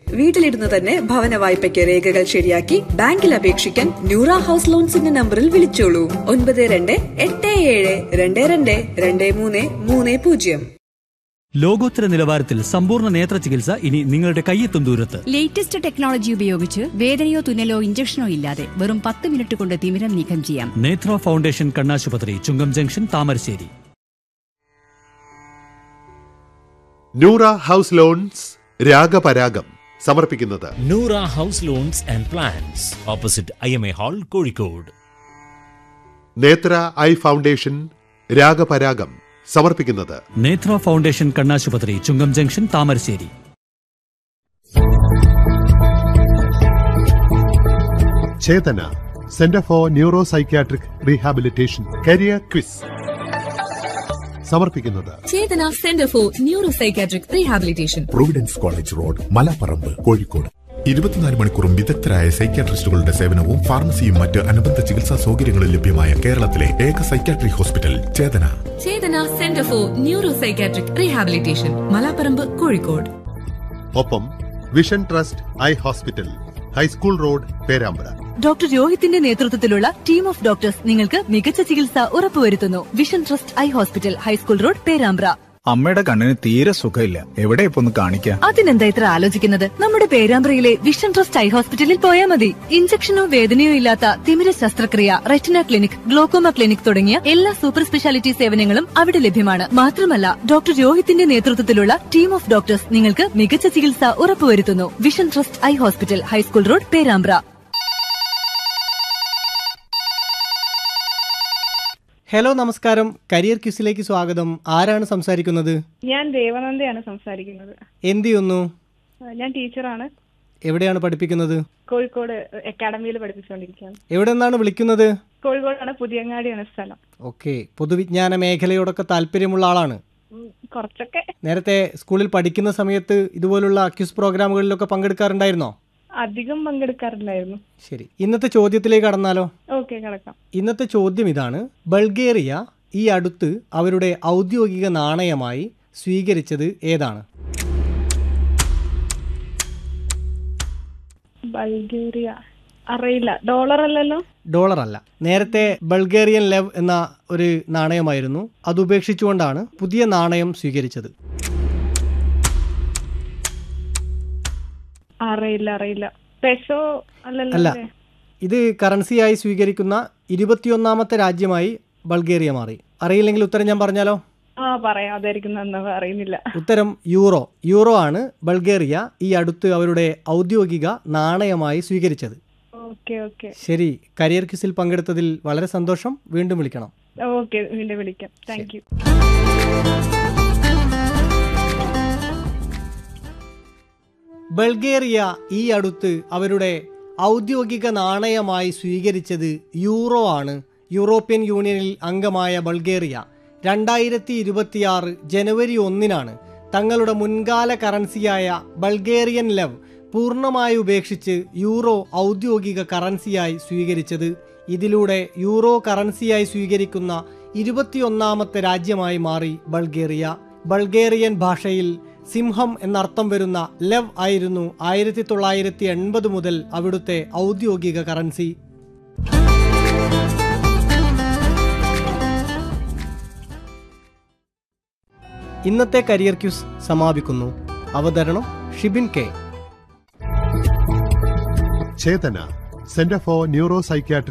വീട്ടിലിരുന്ന് തന്നെ ഭവന വായ്പയ്ക്ക് രേഖകൾ ശരിയാക്കി ബാങ്കിൽ അപേക്ഷിക്കാൻ ന്യൂറ ഹൗസ് ലോൺസിന്റെ നമ്പറിൽ വിളിച്ചോളൂ ഒൻപത് രണ്ട് എട്ട് ഏഴ് രണ്ട് രണ്ട് രണ്ട് മൂന്ന് മൂന്ന് പൂജ്യം ലോകോത്തര നിലവാരത്തിൽ സമ്പൂർണ്ണ നേത്ര ചികിത്സ ഇനി നിങ്ങളുടെ കയ്യെത്തും ദൂരത്ത് ലേറ്റസ്റ്റ് ടെക്നോളജി ഉപയോഗിച്ച് വേദനയോ തുന്നലോ ഇഞ്ചക്ഷനോ ഇല്ലാതെ വെറും പത്ത് മിനിറ്റ് കൊണ്ട് തിമിരം നീക്കം ചെയ്യാം നേത്ര ഫൗണ്ടേഷൻ കണ്ണാശുപത്രി Chungam junction Thamarassery Noora house loans രാഗപരാഗം സമർപ്പിക്കുന്നത് Noora house loans and plans opposite I M A hall Kozhikode Netra eye foundation രാഗപരാഗം സമർപ്പിക്കുന്നത് നേത്ര ഫൗണ്ടേഷൻ കണ്ണാശുപത്രി Chungam junction Thamarassery Chetana centre for neuro psychiatric rehabilitation career quiz സമർപ്പിക്കുന്നത് Chetana centre for neuro psychiatric rehabilitation providence college road Malaparamba Kozhikode ഇരുപത്തിനാല് മണിക്കൂറും വിദഗ്ധരായ സൈക്യാട്രിസ്റ്റുകളുടെ സേവനവും ഫാർമസിയും മറ്റ് അനുബന്ധ ചികിത്സാ സൗകര്യങ്ങളും ലഭ്യമായ കേരളത്തിലെ ഏക psychiatric hospital Chetana Chetana centre for neuro psychiatric rehabilitation Malaparamba Kozhikode ഒപ്പം vision trust eye hospital high school road Perambra doctor രോഹിത്തിന്റെ നേതൃത്വത്തിലുള്ള ടീം ഓഫ് ഡോക്ടേഴ്സ് നിങ്ങൾക്ക് മികച്ച ചികിത്സ ഉറപ്പുവരുത്തുന്നു vision trust eye hospital high school road Perambra അമ്മയുടെ കണ്ണിന് തീരെ സുഖമില്ല എവിടെ ഇപ്പൊ ഒന്ന് കാണിക്കാം അതിനെന്താ ഇത്ര ആലോചിക്കുന്നത് നമ്മുടെ പേരാമ്പ്രയിലെ വിഷൻ ട്രസ്റ്റ് ഐ ഹോസ്പിറ്റലിൽ പോയാൽ മതി ഇഞ്ചക്ഷനോ വേദനയോ ഇല്ലാത്ത തിമിര ശസ്ത്രക്രിയ റെറ്റിന ക്ലിനിക് ഗ്ലോക്കോമ ക്ലിനിക് തുടങ്ങിയ എല്ലാ സൂപ്പർ സ്പെഷ്യാലിറ്റി സേവനങ്ങളും അവിടെ ലഭ്യമാണ് മാത്രമല്ല ഡോക്ടർ രോഹിത്തിന്റെ നേതൃത്വത്തിലുള്ള ടീം ഓഫ് ഡോക്ടേഴ്സ് നിങ്ങൾക്ക് മികച്ച ചികിത്സ ഉറപ്പുവരുത്തുന്നു vision trust eye hospital high school road Perambra hello നമസ്കാരം കരിയർ ക്യൂസിലേക്ക് സ്വാഗതം ആരാണ് സംസാരിക്കുന്നത് ഞാൻ ദേവനന്ദയാണ് സംസാരിക്കുന്നത് എന്ത് ചെയ്യുന്നു ഞാൻ ടീച്ചറാണ് എവിടെയാണ് പഠിപ്പിക്കുന്നത് കോഴിക്കോട് അക്കാഡമിയിൽ പഠിപ്പിച്ചുകൊണ്ടിരിക്കുകയാണ് എവിടെ നിന്നാണ് വിളിക്കുന്നത് കോഴിക്കോടാണ് പുതിയങ്ങാടിയാണ് സ്ഥലം ഓക്കെ പൊതുവിജ്ഞാന മേഖലയോടൊക്കെ താല്പര്യമുള്ള ആളാണ് ഉം, കുറച്ചൊക്കെ നേരത്തെ സ്കൂളിൽ പഠിക്കുന്ന സമയത്ത് ഇതുപോലുള്ള ക്യൂസ് പ്രോഗ്രാമുകളിലൊക്കെ പങ്കെടുക്കാറുണ്ടായിരുന്നോ അധികം പങ്കെടുക്കാറില്ലായിരുന്നു ശരി ഇന്നത്തെ ചോദ്യത്തിലേക്ക് കടന്നാലോ ഓക്കെ കിടക്കാം ഇന്നത്തെ ചോദ്യം ഇതാണ് ബൾഗേറിയ ഈ അടുത്ത് അവരുടെ ഔദ്യോഗിക നാണയമായി സ്വീകരിച്ചത് ഏതാണ് ബൾഗേറിയ അറിയില്ല ഡോളർ അല്ലല്ലോ ഡോളർ അല്ല നേരത്തെ ബൾഗേറിയൻ ലെവ് എന്ന ഒരു നാണയമായിരുന്നു അത് ഉപേക്ഷിച്ചുകൊണ്ടാണ് പുതിയ നാണയം സ്വീകരിച്ചത് അറിയില്ല അറിയില്ല പെസോ അല്ലല്ലോ അല്ല അല്ലേ? ഇത് കറൻസിയായി സ്വീകരിക്കുന്ന ഇരുപത്തിയൊന്നാമത്തെ രാജ്യമായി ബൾഗേറിയ മാറി അറിയില്ലെങ്കിൽ ഉത്തരം ഞാൻ പറഞ്ഞാലോ ആ പറയാം അതായിരിക്കും നന്നാവ് അറിയുന്നില്ല ഉത്തരം യൂറോ യൂറോ ആണ് ബൾഗേറിയ ഈ അടുത്ത് അവരുടെ ഔദ്യോഗിക നാണയമായി സ്വീകരിച്ചത് ഓക്കെ ഓക്കെ ശരി കരിയർ ക്വിസിൽ പങ്കെടുത്തതിൽ വളരെ സന്തോഷം വീണ്ടും വിളിക്കണം ഓക്കെ വീണ്ടും വിളിക്കാം താങ്ക് യു ബൾഗേറിയ ഈ അടുത്ത് അവരുടെ ഔദ്യോഗിക നാണയമായി സ്വീകരിച്ചത് യൂറോ ആണ് യൂറോപ്യൻ യൂണിയനിൽ അംഗമായ ബൾഗേറിയ രണ്ടായിരത്തി ഇരുപത്തിയാറ് ജനുവരി ഒന്നിനാണ് തങ്ങളുടെ മുൻകാല കറൻസിയായ ബൾഗേറിയൻ ലെവ് പൂർണ്ണമായി ഉപേക്ഷിച്ച് യൂറോ ഔദ്യോഗിക കറൻസിയായി സ്വീകരിച്ചത് ഇതിലൂടെ യൂറോ കറൻസിയായി സ്വീകരിക്കുന്ന ഇരുപത്തിയൊന്നാമത്തെ രാജ്യമായി മാറി ബൾഗേറിയ ബൾഗേറിയൻ ഭാഷയിൽ സിംഹം എന്നർത്ഥം വരുന്ന ലെവ് ആയിരുന്നു ആയിരത്തി തൊള്ളായിരത്തി എൺപത് മുതൽ അവിടുത്തെ ഔദ്യോഗിക കറൻസി ഇന്നത്തെ കരിയർ ക്യൂസ് സമാപിക്കുന്നു അവതരണം Shibin K Chetana centre for neuro psychiatric